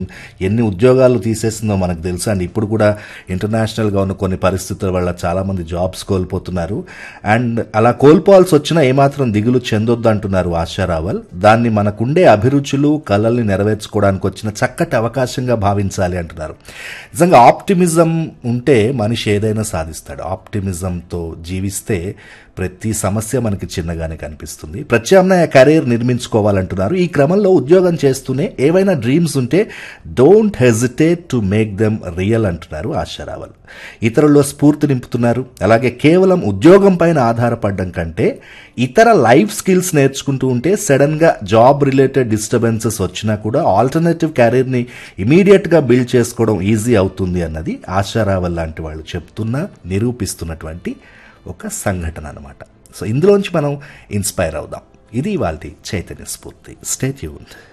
ఎన్ని ఉద్యోగాలు తీసేసిందో మనకు తెలుసు అండ్ ఇప్పుడు కూడా ఇంటర్నేషనల్గా ఉన్న కొన్ని పరిస్థితుల వల్ల చాలామంది జాబ్స్ కోల్పోతున్నారు అండ్ అలా కోల్పోవాల్సి వచ్చినా ఏమాత్రం దిగులు చెందొద్దు అంటున్నారు ఆశా రావల్ దాన్ని మనకుండే అభిరుచులు కళల్ని నెరవేర్చుకోవడానికి వచ్చిన చక్కటి అవకాశంగా భావించాలి అంటున్నారు నిజంగా ఆప్టిమిజం ఉంటే మనిషి ఏదైనా సాధిస్తాడు ఆప్టిమిజంతో జీవిస్తే ప్రతి సమస్య మనకి చిన్నగానే కనిపిస్తుంది ప్రత్యామ్నాయ కెరీర్ నిర్మించుకోవాలంటున్నారు ఈ క్రమంలో ఉద్యోగం చేస్తూనే ఏవైనా డ్రీమ్స్ ఉంటే don't hesitate to make them real అంటున్నారు ఆశారావల్ ఇతరుల్లో స్ఫూర్తి నింపుతున్నారు అలాగే కేవలం ఉద్యోగం పైన ఆధారపడడం కంటే ఇతర లైఫ్ స్కిల్స్ నేర్చుకుంటూ ఉంటే సడన్గా జాబ్ రిలేటెడ్ డిస్టర్బెన్సెస్ వచ్చినా కూడా ఆల్టర్నేటివ్ కెరీర్ని ఇమీడియట్గా బిల్డ్ చేసుకోవడం ఈజీ అవుతుంది అన్నది ఆశారావల్ లాంటి వాళ్ళు చెప్తున్నా నిరూపిస్తున్నటువంటి ఒక సంఘటన అనమాట సో ఇందులోంచి మనం ఇన్స్పైర్ అవుదాం ఇది వాళ్ళ చైతన్య స్ఫూర్తి స్టేట్ యూన్